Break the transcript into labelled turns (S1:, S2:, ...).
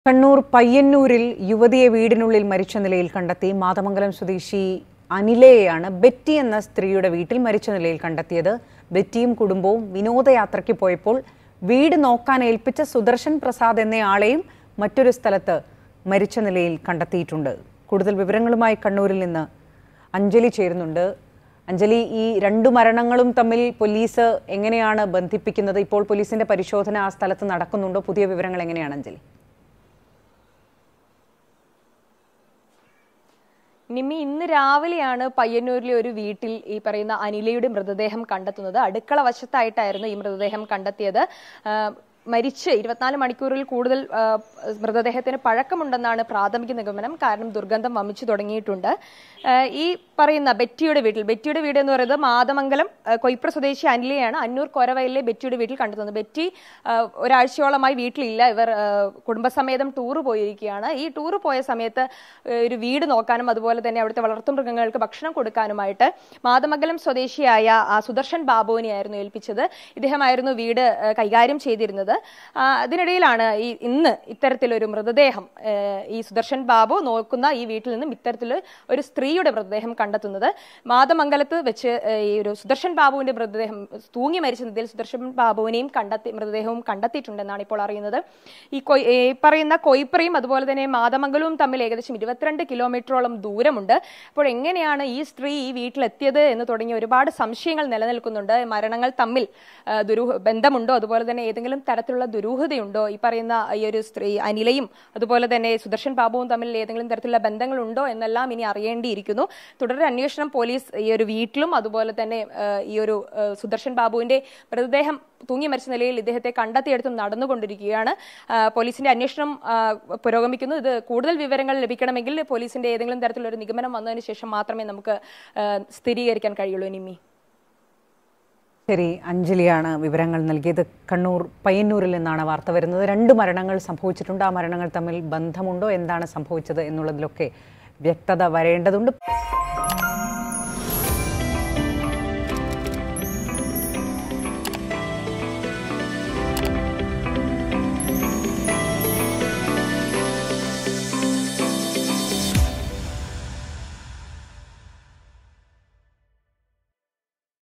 S1: കണ്ണൂർ പയ്യന്നൂരിൽ യുവതിയെ വീടിനുള്ളിൽ മരിച്ച നിലയിൽ കണ്ടെത്തി മാതമംഗലം സ്വദേശി അനിലയെയാണ് ബെറ്റി എന്ന സ്ത്രീയുടെ വീട്ടിൽ മരിച്ച നിലയിൽ കണ്ടെത്തിയത് ബെറ്റിയും കുടുംബവും വിനോദയാത്രയ്ക്ക് പോയപ്പോൾ വീട് നോക്കാൻ ഏൽപ്പിച്ച സുദർശൻ പ്രസാദ് എന്നയാളെയും മറ്റൊരു സ്ഥലത്ത് മരിച്ച നിലയിൽ കണ്ടെത്തിയിട്ടുണ്ട് കൂടുതൽ വിവരങ്ങളുമായി കണ്ണൂരിൽ നിന്ന് അഞ്ജലി ചേരുന്നുണ്ട് അഞ്ജലി ഈ രണ്ടു മരണങ്ങളും തമ്മിൽ പോലീസ് എങ്ങനെയാണ് ബന്ധിപ്പിക്കുന്നത് ഇപ്പോൾ പോലീസിന്റെ പരിശോധന ആ സ്ഥലത്ത് നടക്കുന്നുണ്ടോ പുതിയ വിവരങ്ങൾ എങ്ങനെയാണ് അഞ്ജലി
S2: നിമ്മി ഇന്ന് രാവിലെയാണ് പയ്യന്നൂരിലെ ഒരു വീട്ടിൽ ഈ പറയുന്ന അനിലയുടെ മൃതദേഹം കണ്ടെത്തുന്നത് അടുക്കള വശത്തായിട്ടായിരുന്നു ഈ മൃതദേഹം കണ്ടെത്തിയത് ആ, മരിച്ച് ഇരുപത്തിനാല് മണിക്കൂറിൽ കൂടുതൽ ആ, മൃതദേഹത്തിന് പഴക്കമുണ്ടെന്നാണ് പ്രാഥമിക നിഗമനം കാരണം ദുർഗന്ധം വമിച്ചു തുടങ്ങിയിട്ടുണ്ട് ആ, ഈ പറയുന്ന ബെറ്റിയുടെ വീട്ടിൽ ബെറ്റിയുടെ വീട് എന്ന് പറയുന്നത് മാതമംഗലം ആ, കൊയ്പ്ര സ്വദേശി അനിലയാണ് അന്നൂർ കൊരവയലിലെ ബെറ്റിയുടെ വീട്ടിൽ കണ്ടെത്തുന്നത് ബെറ്റി ആ, ഒരാഴ്ചയോളമായി വീട്ടിലില്ല ഇവർ ആ, കുടുംബസമേതം ടൂർ പോയിരിക്കുകയാണ് ഈ ടൂർ പോയ സമയത്ത് ആ, ഒരു വീട് നോക്കാനും അതുപോലെ തന്നെ അവിടുത്തെ വളർത്തുമൃഗങ്ങൾക്ക് ഭക്ഷണം കൊടുക്കാനുമായിട്ട് മാതമംഗലം സ്വദേശിയായ ആ സുദർശൻ ബാബുവിനെയായിരുന്നു ഏൽപ്പിച്ചത് ഇദ്ദേഹമായിരുന്നു വീട് ആ, കൈകാര്യം ചെയ്തിരുന്നത് ആ, അതിനിടയിലാണ് ഈ ഇന്ന് ഇത്തരത്തിലൊരു മൃതദേഹം ആ, ഈ സുദർശൻ ബാബു നോക്കുന്ന ഈ വീട്ടിൽ നിന്നും ഇത്തരത്തിൽ ഒരു സ്ത്രീയുടെ മൃതദേഹം കണ്ടെത്തുന്നത് മാതമംഗലത്ത് വെച്ച് ആ, ഈ ഒരു സുദർശൻ ബാബുവിന്റെ മൃതദേഹം തൂങ്ങി മരിച്ച നിലയിൽ സുദർശൻ ബാബുവിനെയും കണ്ടെത്തി മൃതദേഹവും കണ്ടെത്തിയിട്ടുണ്ടെന്നാണ് ഇപ്പോൾ അറിയുന്നത് ഈ കൊയ് ഈ പറയുന്ന കൊയ്പ്രയും അതുപോലെ തന്നെ മാതമംഗലവും തമ്മിൽ ഏകദേശം ഇരുപത്തിരണ്ട് കിലോമീറ്ററോളം ദൂരമുണ്ട് അപ്പോൾ എങ്ങനെയാണ് ഈ സ്ത്രീ ഈ വീട്ടിലെത്തിയത് എന്ന് തുടങ്ങിയ ഒരുപാട് സംശയങ്ങൾ നിലനിൽക്കുന്നുണ്ട് മരണങ്ങൾ തമ്മിൽ ആ, ദുരൂഹ ബന്ധമുണ്ടോ അതുപോലെ തന്നെ ഏതെങ്കിലും തരത്തിലുള്ള ദുരൂഹതയുണ്ടോ ഈ പറയുന്ന ഈ ഒരു സ്ത്രീ അനിലയും അതുപോലെ തന്നെ സുദർശൻ ബാബുവും തമ്മിൽ ഏതെങ്കിലും തരത്തിലുള്ള ബന്ധങ്ങളുണ്ടോ എന്നെല്ലാം ഇനി അറിയേണ്ടിയിരിക്കുന്നു തുടർ അന്വേഷണം പോലീസ് ഈ ഒരു വീട്ടിലും അതുപോലെ തന്നെ ആ, ഈ ഒരു ആ, സുദർശൻ ബാബുവിന്റെ മൃതദേഹം തൂങ്ങി മരിച്ച നിലയിൽ ഇദ്ദേഹത്തെ കണ്ടെത്തിയെടുത്തും നടന്നുകൊണ്ടിരിക്കുകയാണ് ആ, പോലീസിന്റെ അന്വേഷണം ആ, പുരോഗമിക്കുന്നു ഇത് കൂടുതൽ വിവരങ്ങൾ ലഭിക്കണമെങ്കിൽ പോലീസിന്റെ ഏതെങ്കിലും തരത്തിലുള്ള ഒരു നിഗമനം വന്നതിന് ശേഷം മാത്രമേ നമുക്ക് ആ, സ്ഥിരീകരിക്കാൻ കഴിയുള്ളൂ നിമ്മി
S1: ശരി അഞ്ജലിയാണ് വിവരങ്ങൾ നൽകിയത് കണ്ണൂർ പയ്യന്നൂരിൽ നിന്നാണ് വാർത്ത വരുന്നത് രണ്ട് മരണങ്ങൾ സംഭവിച്ചിട്ടുണ്ട് ആ മരണങ്ങൾ തമ്മിൽ ബന്ധമുണ്ടോ എന്താണ് സംഭവിച്ചത് എന്നുള്ളതിലൊക്കെ വ്യക്തത വരേണ്ടതുണ്ട്